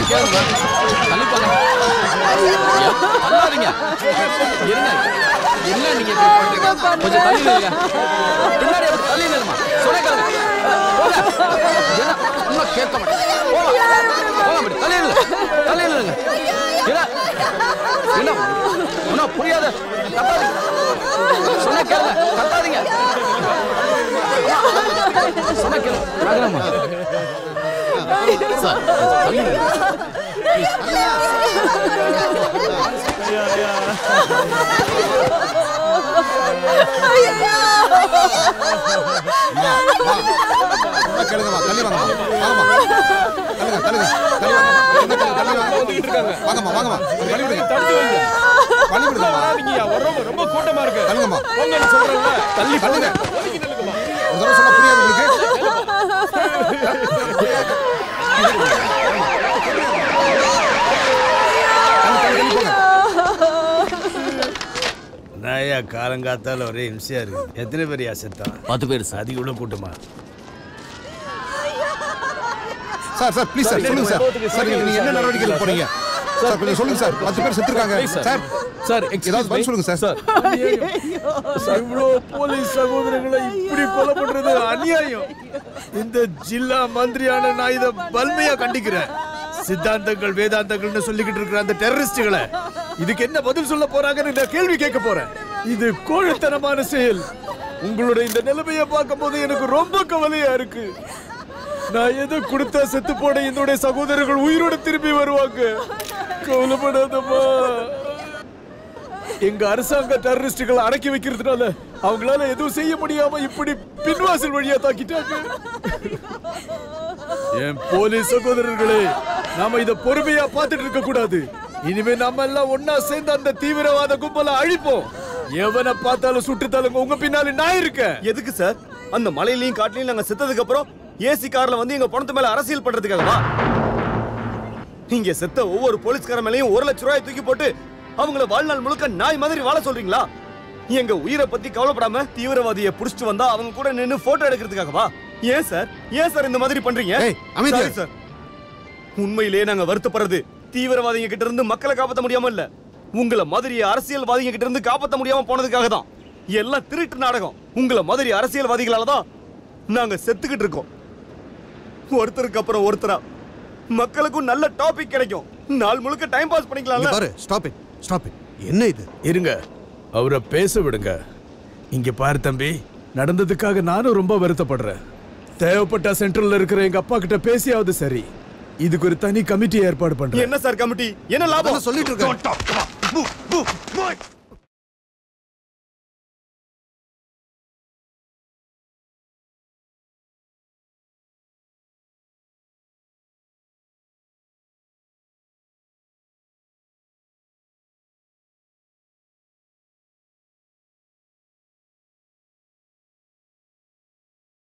கேளுங்க தள்ளி போங்க ஐயா, தள்ளாதீங்க இருங்க என்ன நீங்க இப்படி பண்றீங்க கொஞ்சம் தள்ளி நில்லுங்க பின்னாடி அப்படி தள்ளி நில்லுமா சொன்ன கேளுங்க போங்க என்ன இன்னும் கேட்க மாட்டேன் போங்க போங்க அப்படி தள்ளி நில்லு தள்ளி நில்லுங்க என்ன என்ன ஒன்றும் புரியாத கத்தாதீங்க சொன்ன கேளுங்க கத்தாதீங்க சொன்ன கேளுங்க ராகராமா சார் தள்ளி நில்லுங்க அம்மா, கேளுங்கம்மா தள்ளி வாங்கம்மா வாங்கம்மா தள்ளுங்க தள்ளுங்க தள்ளி வாங்க என்ன தள்ளி தள்ளி வாங்க வாங்கம்மா வாங்கம்மா வழி விடுங்க வழி விடுங்கம்மா வராதீங்கய்யா, வர்றவங்க ரொம்ப கூட்டமா இருக்கு தள்ளுங்கம்மா போங்கன்னு சொல்றேன்ல. தள்ளி தள்ளுங்க ஒதுங்கி நில்லுங்கம்மா. ஒரு தடவை சொன்னா புரியாது உங்களுக்கு தள்ளி தள்ளி தள்ளி போங்க நாயா காலங்காத்தால ஒரே இம்சையா இருக்கு எத்தனை பேர் செத்தான் பத்து பேர் சார் அதிக உள்ள கூட்டமா சார் சார் ப்ளீஸ் சார் சொல்லுங்க சார் சார் நீங்க நீங்க என்ன நடவடிக்கைகள் போறீங்க சார் கொஞ்சம் சொல்லுங்க சார் பத்து பேர் செத்துருக்காங்க சார் சார் ஏதாவது பதில் சொல்லுங்க சார் இவ்வளோ போலீஸ் சகோதரர்களை இப்படி கொலை பண்றது அநியாயம் இந்த ஜில்லா மந்திரியான நான் இதை வன்மையா கண்டிக்கிறேன் சித்தாந்தங்கள் வேதாந்தங்கள்னு சொல்லிக்கிட்டு இருக்கிற அந்த டெரரிஸ்டுகளை இதுக்கு என்ன பதில் சொல்ல போறாங்கன்னு நான் கேள்வி கேட்க போறேன் இது கோழத்தனமான செயல் உங்களோட இந்த நிலைமையை பார்க்கும்போது எனக்கு ரொம்ப கவலையா இருக்கு நான் எதை கொடுத்தா செத்து போன என்னுடைய சகோதரர்கள் உயிரோட திரும்பி வருவாங்க கவலைப்படாதம்மா எங்க அரசாங்க டெரரிஸ்டுகளை அடக்கி வைக்கிறதுனால அவங்களால எதுவும் செய்ய முடியாம இப்படி பின்வாசல் வழியா தாக்கிட்டாங்க என் போலீஸ் சகோதரர்களே நாம இத பொறுமையா பார்த்துட்டு இருக்க கூடாது இனிமே நம்ம எல்லாம் ஒன்னா சேர்ந்து அந்த தீவிரவாத கும்பலை அழிப்போம் எவனை பார்த்தாலும் சுட்டு தள்ளுங்க உங்க பின்னால நான் இருக்கேன் எதுக்கு சார் அந்த மலையிலயும் காட்டிலையும் நாங்க செத்ததுக்கு அப்புறம் ஏசி கார்ல வந்து எங்க பணத்து மேல அரசியல் பண்றதுக்காகவா இங்க செத்த ஒவ்வொரு போலீஸ்கார மேலயும் ஒரு லட்சம் ரூபாய் தூக்கி போட்டு அவங்கள வாழ்நாள் முழுக்க நாய் மாதிரி வாழ சொல்றீங்களா எங்க உயிரை பத்தி கவலைப்படாம தீவிரவாதியை புடிச்சிட்டு வந்தா அவங்க கூட நின்னு போட்டோ எடுக்கிறதுக்காகவா ஏன் சார் ஏன் சார் இந்த மாதிரி பண்றீங்க ஏய், அமைதியா Sorry, சார் உண்மையிலேயே நாங்க வருத்தப்படுறது தீவிரவாதிங்க கிட்ட இருந்து மக்களை காப்பாத்த முடியாம இல்ல உங்கள மாதிரி அரசியல்வாதிங்க கிட்ட இருந்து காப்பாத்த முடியாம போனதுக்காக தான் எல்லாம் திருட்டு நாடகம் உங்கள மாதிரி அரசியல்வாதிகளால தான் நாங்க செத்துக்கிட்டு இருக்கோம் ஒருத்தருக்கு அப்புறம் ஒருத்தரா மக்களுக்கும் நல்ல டாபிக் கிடைக்கும் நாள் முழுக்க டைம் பாஸ் இங்க பண்ணிக்கலாம்ல பாரு ஸ்டாப் இட் ஸ்டாப் இட் என்ன இது இருங்க அவரை பேச விடுங்க இங்க பாரு தம்பி நடந்ததுக்காக நானும் ரொம்ப வருத்தப்படுறேன் தேவைப்பட்ட சென்ட்ரல்ல இருக்கிற எங்க அப்பா கிட்ட பேசியாவது சரி இதுக்கு ஒரு தனி கமிட்டி ஏற்பாடு பண்றேன் என்ன சார் கமிட்டி என்ன லாபம் அதான் சொல்லிட்டு இருக்கேன்